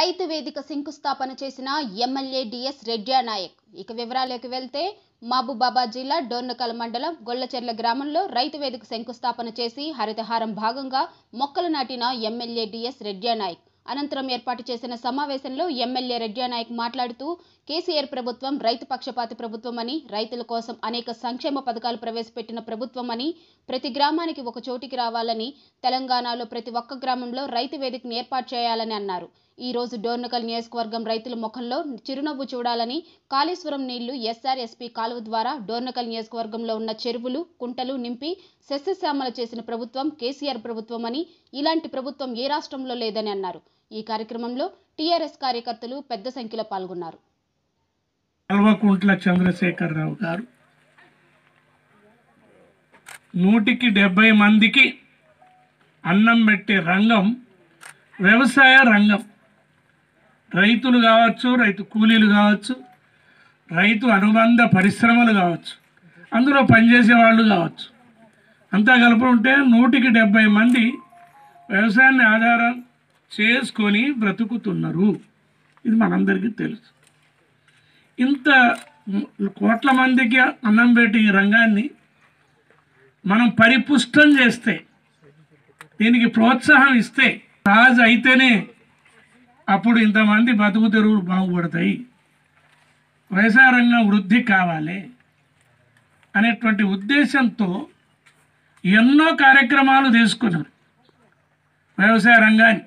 రైతు వేదిక శంకుస్థాపన చేసిన ఎమ్మెల్యే డిఎస్ రెడ్డి నాయక్ ఇక వివరాలకు వెళ్తే మహబూబాబాద్ జిల్లా డోర్నకల్ మండలం గొల్లచెర్ల గ్రామంలో రైతు వేదిక శంకుస్థాపన చేసి హరితహారం భాగంగా మొక్కలు నాటిన ఎమ్మెల్యే డిఎస్ రెడ్డి నాయక్ అనంతరం ఏర్పాటు చేసిన సమావేశంలో ఎమ్మెల్యే రెడ్డి నాయక్ మాట్లాడుతూ కేసీఆర్ ప్రభుత్వం రైతు పక్షపాతి ప్రభుత్వం అని రైతుల కోసం అనేక సంక్షేమ పథకాలు ప్రవేశపెట్టిన ప్రభుత్వం అని ప్రతి గ్రామానికి ఒక చోటికి రావాలని తెలంగాణలో ప్రతి ఒక్క గ్రామంలో రైతు వేదికను ఏర్పాటు చేయాలని అన్నారు ఈ రోజు డోర్నకల్ నియోజకవర్గం రైతుల ముఖంలో చిరునవ్వు చూడాలని కాళేశ్వరం నీళ్లు ఎస్ఆర్ఎస్పీ కాలువ ద్వారా డోర్నకల్ నియోజకవర్గంలో ఉన్న చెరువులు కుంటలు నింపి సస్యశ్యామల చేసిన ప్రభుత్వం కేసీఆర్ ప్రభుత్వం అని ఇలాంటి ప్రభుత్వం ఏ రాష్ట్రంలో లేదని అన్నారు ఈ కార్యక్రమంలో టీఆర్ఎస్ కార్యకర్తలు పెద్ద సంఖ్యలో పాల్గొన్నారు కల్వకుంట్ల చంద్రశేఖరరావు గారు నూటికి డెబ్బై మందికి అన్నం పెట్టే రంగం వ్యవసాయ రంగం రైతులు కావచ్చు రైతు కూలీలు కావచ్చు రైతు అనుబంధ పరిశ్రమలు కావచ్చు అందులో పనిచేసే వాళ్ళు కావచ్చు అంతా కలుపుకుంటే నూటికి డెబ్బై మంది వ్యవసాయాన్ని ఆధారం చేసుకొని బ్రతుకుతున్నారు ఇది మనందరికీ తెలుసు ఇంత మ్- కోట్ల మందికి అన్నం పెట్టి ఈ రంగాన్ని మనం పరిపుష్టం చేస్తే దీనికి ప్రోత్సాహం ఇస్తే రాజు అయితేనే అప్పుడు ఇంతమంది బతుకు తెరువులు బాగుపడతాయి వ్యవసాయ రంగం వృద్ధి కావాలి అనేటువంటి ఉద్దేశంతో ఎన్నో కార్యక్రమాలు తీసుకున్నారు వ్యవసాయ రంగాన్ని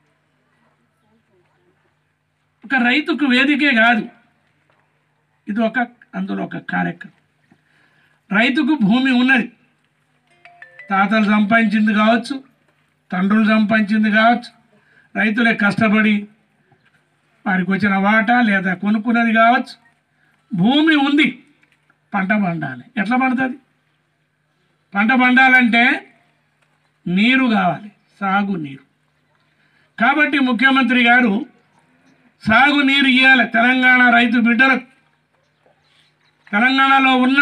ఒక రైతుకు వేదికే కాదు ఇది ఒక అందులో ఒక కార్యక్రమం రైతుకు భూమి ఉన్నది తాతలు సంపాదించింది కావచ్చు తండ్రులు సంపాదించింది కావచ్చు రైతులే కష్టపడి వారికి వచ్చిన వాటా లేదా కొనుక్కున్నది కావచ్చు భూమి ఉంది పంట పండాలి ఎట్లా పండుతుంది పంట పండాలంటే నీరు కావాలి సాగు నీరు కాబట్టి ముఖ్యమంత్రి గారు సాగు నీరు ఇవ్వాలి తెలంగాణ రైతు బిడ్డలకు తెలంగాణలో ఉన్న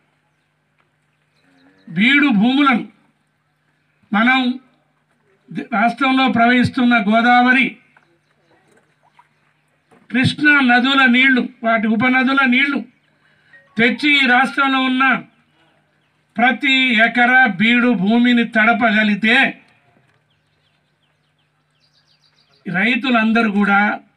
బీడు భూములను మనం ది- రాష్ట్రంలో ప్రవహిస్తున్న గోదావరి కృష్ణా నదుల నీళ్లు వాటి ఉపనదుల నీళ్లు తెచ్చి ఈ రాష్ట్రంలో ఉన్న ప్రతి ఎకరా బీడు భూమిని తడపగలిగితే రైతులందరూ కూడా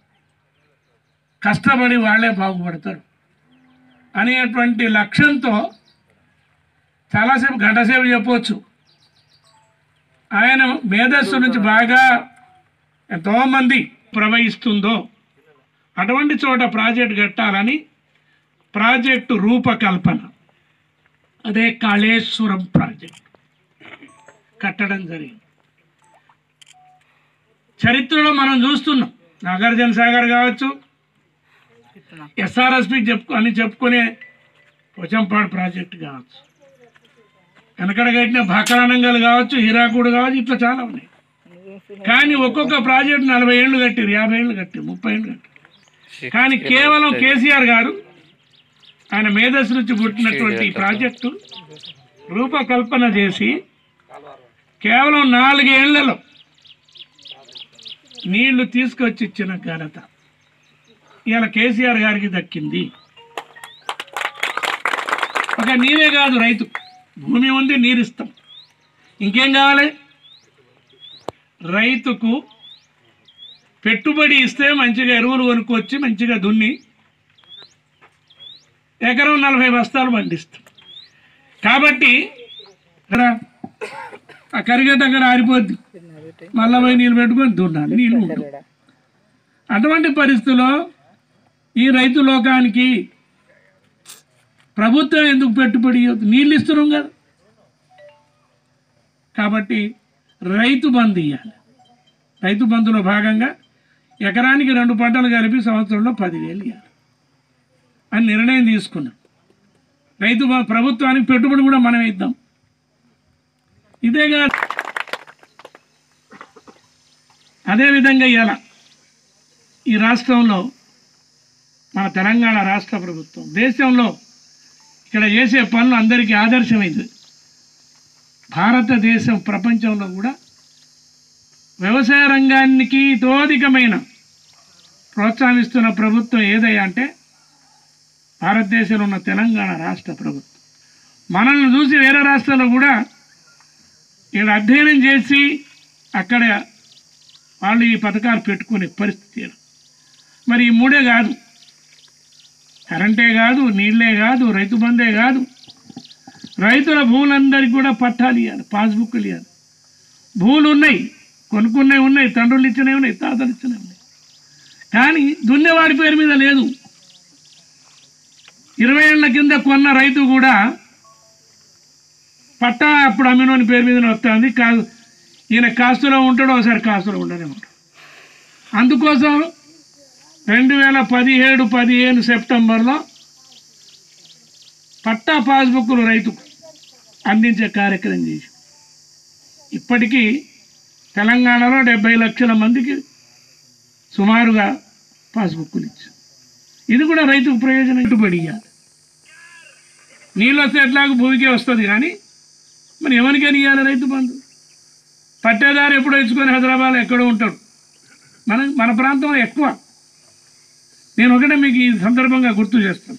కష్టపడి వాళ్ళే బాగుపడతారు అనేటువంటి లక్ష్యంతో చాలాసేపు గంటసేపు చెప్పవచ్చు ఆయన మేధస్సు నుంచి బాగా ఎంతోమంది ప్రవహిస్తుందో అటువంటి చోట ప్రాజెక్ట్ కట్టాలని ప్రాజెక్టు రూపకల్పన అదే కాళేశ్వరం ప్రాజెక్ట్ కట్టడం జరిగింది చరిత్రలో మనం చూస్తున్నాం నాగార్జున సాగర్ కావచ్చు ఎస్ఆర్ఎస్పి చెప్పు అని చెప్పుకునే పోచంపాడు ప్రాజెక్ట్ కావచ్చు వెనకడ కట్టిన భక్రానంగల్ కావచ్చు హీరాకూడు కావచ్చు ఇట్లా చాలా ఉన్నాయి కానీ ఒక్కొక్క ప్రాజెక్ట్ నలభై ఏళ్ళు కట్టారు యాభై ఏళ్ళు కట్టారు ముప్పై ఏళ్ళు కట్టారు కానీ కేవలం కేసీఆర్ గారు ఆయన మేధస్సు నుంచి పుట్టినటువంటి ఈ ప్రాజెక్టు రూపకల్పన చేసి కేవలం నాలుగేళ్లలో నీళ్లు తీసుకొచ్చి ఇచ్చిన ఘనత ఇవాళ కేసీఆర్ గారికి దక్కింది ఒక నీరే కాదు రైతు భూమి ఉంది నీరు ఇస్తాం ఇంకేం కావాలి రైతుకు పెట్టుబడి ఇస్తే మంచిగా ఎరువులు కొనుక్కొచ్చి మంచిగా దున్ని ఎకరం నలభై బస్తాలు పండిస్తాం కాబట్టి రా, ఆ కరిగేట అక్కడ ఆరిపోద్ది మళ్ళా పోయి నీళ్ళు పెట్టుకొని దున్నాలి నీళ్ళు ఉండవు అటువంటి పరిస్థితుల్లో ఈ రైతు లోకానికి ప్రభుత్వం ఎందుకు పెట్టుబడి ఇవ్వదు నీళ్ళు ఇస్తున్నాం కదా కాబట్టి రైతు బంధు ఇవ్వాలి రైతు బంధులో భాగంగా ఎకరానికి రెండు పంటలు కలిపి సంవత్సరంలో పదివేలు ఇవ్వాలి అని నిర్ణయం తీసుకున్నాం రైతు బ- ప్రభుత్వానికి పెట్టుబడి కూడా మనం ఇద్దాం ఇదే కాదు అదేవిధంగా ఇవాళ ఈ రాష్ట్రంలో మన తెలంగాణ రాష్ట్ర ప్రభుత్వం దేశంలో ఇక్కడ చేసే పనులు అందరికీ ఆదర్శమైంది భారతదేశం ప్రపంచంలో కూడా వ్యవసాయ రంగానికి తోధికమైన ప్రోత్సహిస్తున్న ప్రభుత్వం ఏదయ్యా అంటే భారతదేశంలో ఉన్న తెలంగాణ రాష్ట్ర ప్రభుత్వం మనల్ని చూసి వేరే రాష్ట్రాల్లో కూడా ఇక్కడ అధ్యయనం చేసి అక్కడ వాళ్ళు ఈ పథకాలు పెట్టుకునే పరిస్థితి లేదు. మరి ఈ మూడే కాదు కరెంటే కాదు నీళ్ళే కాదు రైతు బందే కాదు రైతుల భూములందరికీ కూడా పట్టాలు ఇవ్వాలి పాస్బుక్లు ఇవ్వాలి భూములు ఉన్నాయి కొనుక్కున్నవి ఉన్నాయి తండ్రులు ఇచ్చినవి ఉన్నాయి తాతలు ఇచ్చినవి ఉన్నాయి కానీ దున్నేవాడి పేరు మీద లేదు ఇరవై ఏళ్ల కింద కొన్న రైతు కూడా పట్టా అప్పుడు అమ్మినోని పేరు మీదనే వస్తుంది కాదు ఈయన కాస్తులో ఉంటాడు ఒకసారి కాస్తులో ఉండనే ఉంటాడు అందుకోసం రెండు వేల పదిహేడు పదిహేను సెప్టెంబర్లో పట్టా పాస్బుక్లు రైతుకు అందించే కార్యక్రమం చేసి ఇప్పటికీ తెలంగాణలో డెబ్బై లక్షల మందికి సుమారుగా పాస్బుక్లు ఇచ్చారు ఇది కూడా రైతుకు ప్రయోజనం పెట్టుబడి ఇవ్వాలి నీళ్ళు వస్తే ఎట్లాగో భూమికే వస్తుంది కానీ మరి ఎవరికైనా ఇవ్వాలి రైతు బంధు పట్టేదారు ఎప్పుడో ఇచ్చుకొని హైదరాబాద్ ఎక్కడో ఉంటాడు మన మన ప్రాంతంలో ఎక్కువ నేను ఒకటే మీకు ఈ సందర్భంగా గుర్తు చేస్తాను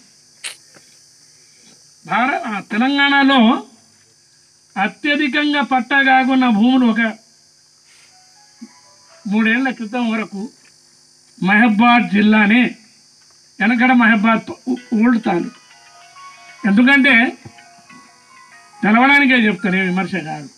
భార ఆ తెలంగాణలో అత్యధికంగా పట్టా కాకున్న భూములు ఒక మూడేళ్ల క్రితం వరకు మహబాద్ జిల్లానే వెనకడ మహబాద్ ప- ఓ- ఓల్డ్ తాలూకు ఎందుకంటే తెలవడానికే చెప్తాను ఏ విమర్శ కాదు